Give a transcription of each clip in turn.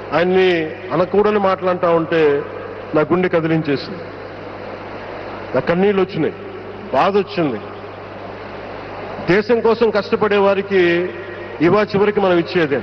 ఆయన్ని అనకూడని మాటలంటా ఉంటే నా గుండె కదిలించేసింది నా కన్నీళ్ళు వచ్చినాయి బాధ వచ్చింది దేశం కోసం కష్టపడే వారికి ఇవా చివరికి మనం ఇచ్చేదే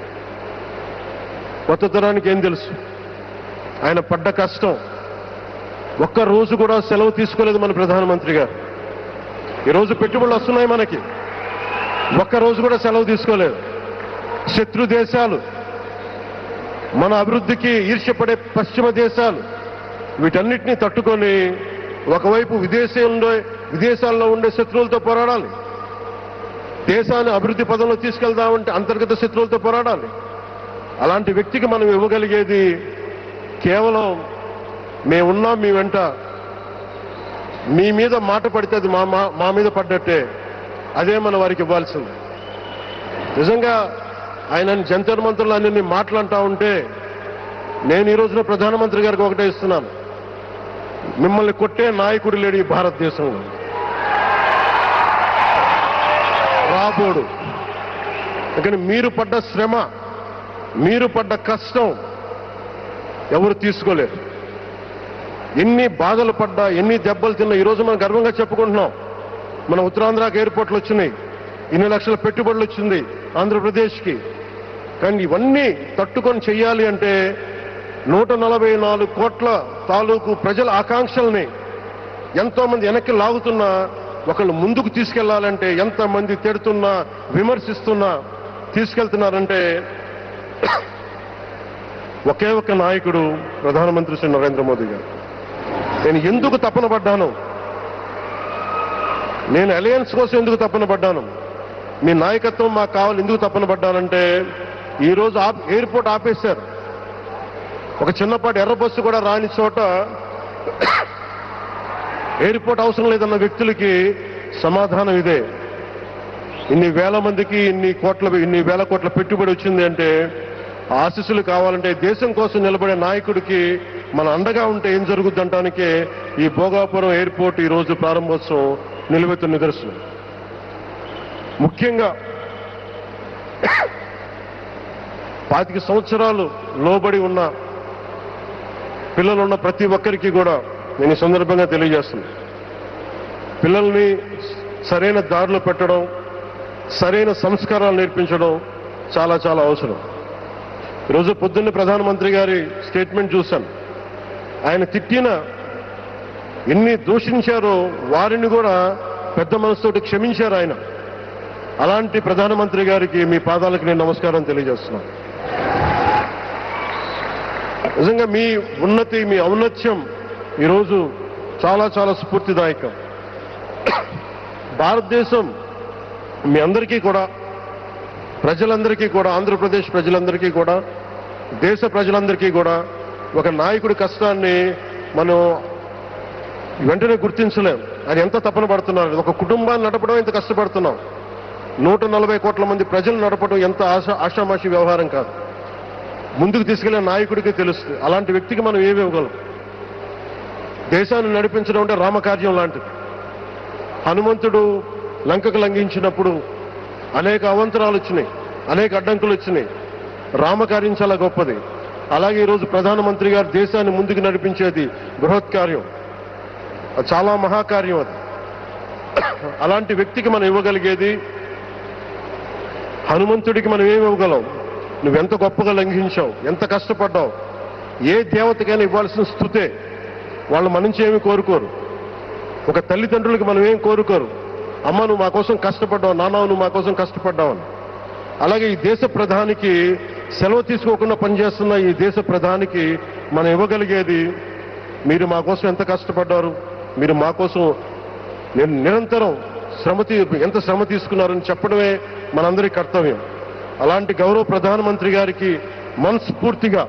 కొత్త తరానికి ఏం తెలుసు ఆయన పడ్డ కష్టం ఒక్క రోజు కూడా సెలవు తీసుకోలేదు మన ప్రధానమంత్రి గారు ఈరోజు పెట్టుబడులు వస్తున్నాయి మనకి ఒక్క రోజు కూడా సెలవు తీసుకోలేదు శత్రు దేశాలు మన అభివృద్ధికి ఈర్ష్యపడే పశ్చిమ దేశాలు వీటన్నిటిని తట్టుకొని ఒకవైపు విదేశంలో విదేశాల్లో ఉండే శత్రువులతో పోరాడాలి దేశాన్ని అభివృద్ధి పదంలో తీసుకెళ్దామంటే అంతర్గత శత్రువులతో పోరాడాలి అలాంటి వ్యక్తికి మనం ఇవ్వగలిగేది కేవలం మేమున్నాం మీ వెంట మీ మీద మాట పడితే అది మా మా- మా మీద పడ్డట్టే అదే మన వారికి ఇవ్వాల్సింది నిజంగా ఆయన జంతర్ మంత్రులు అన్ని మాటలంటా ఉంటే నేను ఈ రోజున ప్రధానమంత్రి గారికి ఒకటే ఇస్తున్నాను మిమ్మల్ని కొట్టే నాయకుడు లేడు ఈ భారతదేశంలో రాబోడు కానీ మీరు పడ్డ శ్రమ మీరు పడ్డ కష్టం ఎవరు తీసుకోలేరు ఎన్ని బాధలు పడ్డా ఎన్ని దెబ్బలు తిన్నా ఈరోజు మనం గర్వంగా చెప్పుకుంటున్నాం మన ఉత్తరాంధ్రకి ఎయిర్పోర్ట్లు వచ్చినాయి ఇన్ని లక్షల పెట్టుబడులు వచ్చింది ఆంధ్రప్రదేశ్కి కానీ ఇవన్నీ తట్టుకొని చెయ్యాలి అంటే నూట నలభై నాలుగు కోట్ల తాలూకు ప్రజల ఆకాంక్షల్ని ఎంతో మంది వెనక్కి లాగుతున్నా ఒకళ్ళు ముందుకు తీసుకెళ్లాలంటే ఎంతమంది తిడుతున్నా విమర్శిస్తున్నా తీసుకెళ్తున్నారంటే ఒకే ఒక్క నాయకుడు ప్రధానమంత్రి శ్రీ నరేంద్ర మోదీ గారు నేను ఎందుకు తపన పడ్డాను నేను అలయన్స్ కోసం ఎందుకు తపన పడ్డాను మీ నాయకత్వం మాకు కావాలి ఎందుకు తపన పడ్డానంటే ఈరోజు ఆప్ ఎయిర్పోర్ట్ ఆపేశారు ఒక చిన్నపాటి ఎర్ర బస్సు కూడా రాని చోట ఎయిర్పోర్ట్ అవసరం లేదన్న వ్యక్తులకి సమాధానం ఇదే ఇన్ని వేల మందికి ఇన్ని కోట్ల ఇన్ని వేల కోట్ల పెట్టుబడి వచ్చింది అంటే ఆశీస్సులు కావాలంటే దేశం కోసం నిలబడే నాయకుడికి మన అండగా ఉంటే ఏం జరుగుద్ది అంటానికే ఈ భోగాపురం ఎయిర్పోర్ట్ ఈ రోజు ప్రారంభోత్సవం నిలువెత్తు నిదర్శనం ముఖ్యంగా పాతిక సంవత్సరాలు లోబడి ఉన్న పిల్లలున్న ప్రతి ఒక్కరికి కూడా నేను ఈ సందర్భంగా తెలియజేస్తున్నాను పిల్లల్ని సరైన దారిలో పెట్టడం సరైన సంస్కారాలు నేర్పించడం చాలా చాలా అవసరం ఈరోజు పొద్దున్న ప్రధానమంత్రి గారి స్టేట్మెంట్ చూశాను ఆయన తిట్టిన ఎన్ని దూషించారో వారిని కూడా పెద్ద మనసుతోటి క్షమించారు ఆయన అలాంటి ప్రధానమంత్రి గారికి మీ పాదాలకు నేను నమస్కారం తెలియజేస్తున్నాను నిజంగా మీ ఉన్నతి మీ ఔన్నత్యం ఈరోజు చాలా చాలా స్ఫూర్తిదాయకం భారతదేశం మీ అందరికీ కూడా ప్రజలందరికీ కూడా ఆంధ్రప్రదేశ్ ప్రజలందరికీ కూడా దేశ ప్రజలందరికీ కూడా ఒక నాయకుడి కష్టాన్ని మనం వెంటనే గుర్తించలేం ఆయన ఎంత తపన పడుతున్నారు ఒక కుటుంబాన్ని నడపడం ఎంత కష్టపడుతున్నాం నూట నలభై కోట్ల మంది ప్రజలు నడపడం ఎంత ఆశ ఆషామాషి వ్యవహారం కాదు ముందుకు తీసుకెళ్లే నాయకుడికి తెలుస్తుంది అలాంటి వ్యక్తికి మనం ఏమి ఇవ్వగలం దేశాన్ని నడిపించడం అంటే రామకార్యం లాంటిది హనుమంతుడు లంకకు లంఘించినప్పుడు అనేక అవంతరాలు వచ్చినాయి అనేక అడ్డంకులు వచ్చినాయి రామకార్యం చాలా గొప్పది అలాగే ఈరోజు ప్రధానమంత్రి గారు దేశాన్ని ముందుకు నడిపించేది బృహత్ కార్యం అది చాలా మహాకార్యం అది అలాంటి వ్యక్తికి మనం ఇవ్వగలిగేది హనుమంతుడికి మనం ఏమి ఇవ్వగలం నువ్వెంత గొప్పగా లంఘించావు ఎంత కష్టపడ్డావు ఏ దేవతకైనా ఇవ్వాల్సిన స్థుతే వాళ్ళు మన నుంచి ఏమి కోరుకోరు ఒక తల్లిదండ్రులకి మనం ఏం కోరుకోరు అమ్మ నువ్వు మా కోసం కష్టపడ్డావు నాన్న నువ్వు మా కోసం కష్టపడ్డావు అని అలాగే ఈ దేశ ప్రధానికి సెలవు తీసుకోకుండా పనిచేస్తున్న ఈ దేశ ప్రధానికి మనం ఇవ్వగలిగేది మీరు మా కోసం ఎంత కష్టపడ్డారు మీరు మా కోసం నిర్- నిరంతరం శ్రమ తీ ఎంత శ్రమ తీసుకున్నారని చెప్పడమే మనందరి కర్తవ్యం అలాంటి గౌరవ ప్రధానమంత్రి గారికి మనస్ఫూర్తిగా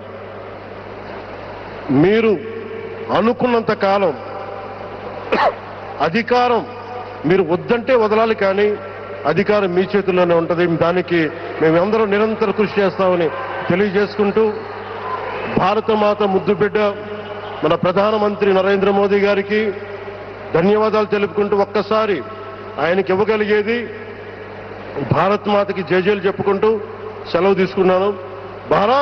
మీరు అనుకున్నంత కాలం అధికారం మీరు వద్దంటే వదలాలి కానీ అధికారం మీ చేతుల్లోనే ఉంటుంది దానికి మేమందరం నిరంతర కృషి చేస్తామని తెలియజేసుకుంటూ భారతమాత ముద్దు బిడ్డ మన ప్రధానమంత్రి నరేంద్ర మోదీ గారికి ధన్యవాదాలు తెలుపుకుంటూ ఒక్కసారి ఆయనకి ఇవ్వగలిగేది భారత్ మాతకి జేజేలు చెప్పుకుంటూ సెలవు తీసుకున్నాను భారత్